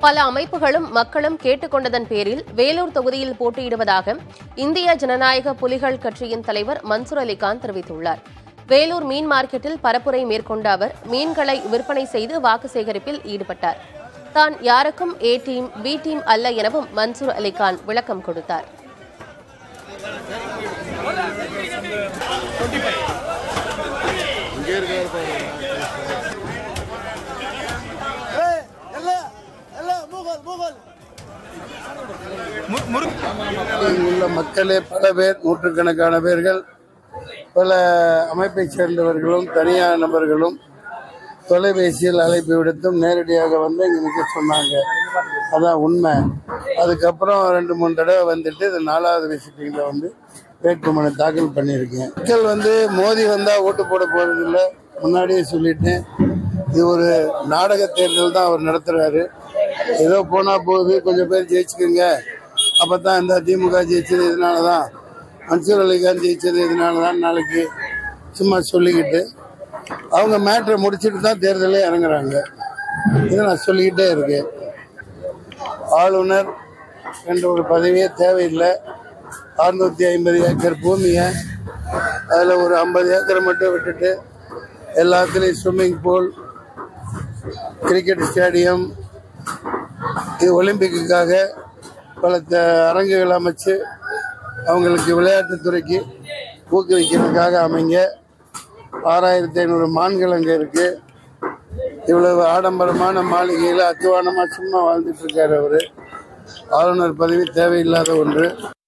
பல அமைப்புகளும் மக்களும் கேட்டுக்கொண்டதன் பேரில் வேலூர் தொகுதியில் போட்டியிடுவதாக இந்திய ஜனநாயக புலிகள் கட்சியின் தலைவர் மன்சூர் அலிகான் தெரிவித்துள்ளார் வேலூர் மீன் மார்க்கெட்டில் பரப்புரை மேற்கொண்ட அவர் மீன்களை விற்பனை செய்து வாக்கு சேகரிப்பில் ஈடுபட்டார் தான் யாருக்கும் ஏ டீம் பி டீம் அல்ல எனவும் மன்சூர் அலிகான் விளக்கம் கொடுத்தார் இங்குள்ள மக்களே பல பேர் நூற்றுக்கணக்கான பேர்கள் பல அமைப்பைச் சேர்ந்தவர்களும் தனியார் நபர்களும் தொலைபேசியில் அழைப்பு விடுத்தும் நேரடியாக வந்து இங்க நிற்க சொன்னாங்க அதான் உண்மை அதுக்கப்புறம் ரெண்டு மூணு தடவை வந்துட்டு இது நாலாவது விசிட்டிங்கில் வந்து வேட்புமனு தாக்கல் பண்ணியிருக்கேன் மக்கள் வந்து மோதி வந்தால் ஓட்டு போட போறதில்ல முன்னாடியே சொல்லிட்டேன் இது ஒரு நாடக தேர்தல் தான் அவர் நடத்துறாரு ஏதோ போனா போகுது கொஞ்சம் பேர் ஜெயிச்சுக்குங்க அப்பதான் இந்த திமுக ஜெயிச்சது இதனால தான் மன்சூர் அலிகான் ஜெயிச்சது இதனால தான் நாளைக்கு சும்மா சொல்லிக்கிட்டு அவங்க மேட்ரை முடிச்சுட்டு தான் தேர்தலே இறங்குறாங்க இதை நான் சொல்லிக்கிட்டே இருக்கேன் ஆளுநர் என்ற ஒரு பதவியே தேவையில்லை அறுநூத்தி ஐம்பது ஏக்கர் பூமியை அதில் ஒரு ஐம்பது ஏக்கரை மட்டும் விட்டுட்டு எல்லாத்துலேயும் ஸ்விம்மிங் பூல் கிரிக்கெட் ஸ்டேடியம் இது ஒலிம்பிக்குக்காக பல த- அரங்குகள் அமைச்சு அவங்களுக்கு விளையாட்டுத்துறைக்கு ஊக்குவிக்கிறதுக்காக அமைங்க ஆறாயிரத்தி ஐநூறு மான்கள் அங்கே இருக்கு இவ்வளவு ஆடம்பரமான மாளிகையில் அத்துவானமாக சும்மா வாழ்ந்துட்டு இருக்காரு அவரு ஆளுநர் பதவி தேவையில்லாத ஒன்று